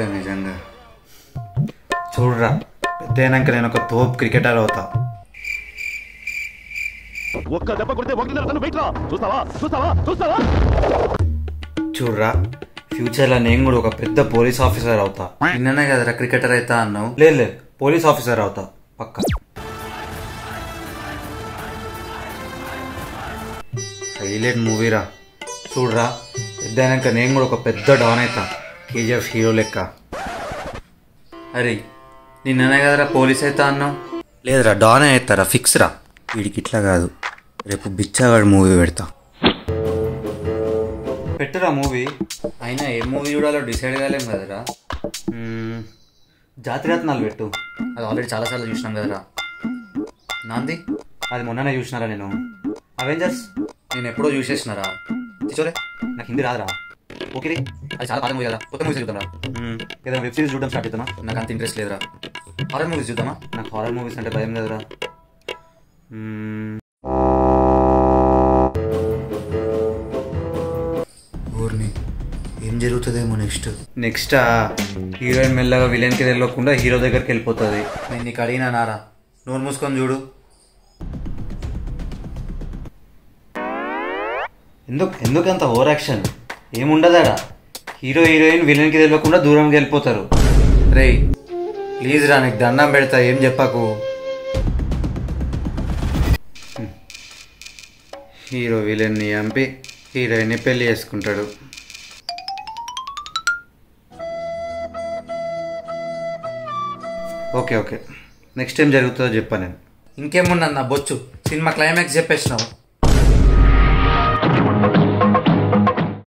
ఏందిరా నిజంగా చూడరా పెద్ద అయినాక నేను ఒక తోపు క్రికెటర్ అవుతా ఒక్క దెబ్బ కొడితే ఒకటిన్నర టన్ను వెయిట్ రా చూస్తావా చూస్తావా చూస్తావా చూడరా ఫ్యూచర్లో నేను కూడా ఒక పెద్ద పోలీస్ ఆఫీసర్ అవుతా నిన్ననే కదరా క్రికెటర్ అవుతా అన్నావు లేదు లేదు పోలీస్ ఆఫీసర్ అవుతా పక్క హైలైట్ మూవీరా చూడరా పెద్ద అయినాక నేను కూడా ఒక పెద్ద డాన్ అవుతా కేజీఎఫ్ హీరో లెక్క అరే నిన్ననే కదరా పోలీస్ అవుతా అన్నావు లేదురా డానే అవుతారా ఫిక్స్ రా వీడికి ఇట్లా కాదు రేపు బిచ్చాగాడు మూవీ పెడతా పెట్టురా మూవీ అయినా ఏ మూవీ చూడాలో డిసైడ్ కాలేం కదరా మ్మ్, జాతిరత్నాలు పెట్టు అది ఆల్రెడీ చాలాసార్లు చూసినాం కదరా నాంది అది మొన్ననే చూసినారా నేను అవెంజర్స్ నేను ఎప్పుడో చూసేసినారా చూసోలే నాకు హిందీ రాదురా ఓకే అది చాలా పాత మూవీ కదా కొత్త మూవీస్ చూద్దాం ఏదైనా వెబ్ సిరీస్ చూడడం స్టార్ట్ చేద్దామా నాకు అంత ఇంట్రెస్ట్ లేదురా హారర్ మూవీస్ చూద్దామా నాకు హారర్ మూవీస్ అంటే భయం కదరా మ్మ్. ఊరిని ఏం జరుగుతుందేమో నెక్స్ట్ నెక్స్ట్ హీరోయిన్ మెల్లగా విలన్కి తెలియకుండా హీరో దగ్గరికి వెళ్ళిపోతుంది నేను నీకు అడిగినా నారా నోరు మూసుకొని చూడు ఎందుకు ఎందుకు అంత ఓవర్ యాక్షన్ ఏముండదాడా హీరో హీరోయిన్ విలన్కి తెలియకుండా దూరంకి వెళ్ళిపోతారు రే ప్లీజ్ రా నీకు దండం పెడతా ఏం చెప్పకు హీరో విలన్ని చంపి హీరోయిన్ని పెళ్లి చేసుకుంటాడు ఓకే ఓకే నెక్స్ట్ ఏం జరుగుతుందో చెప్పా నేను ఇంకేమున్నా నా బొచ్చు సినిమా క్లైమాక్స్ చెప్పేసినావు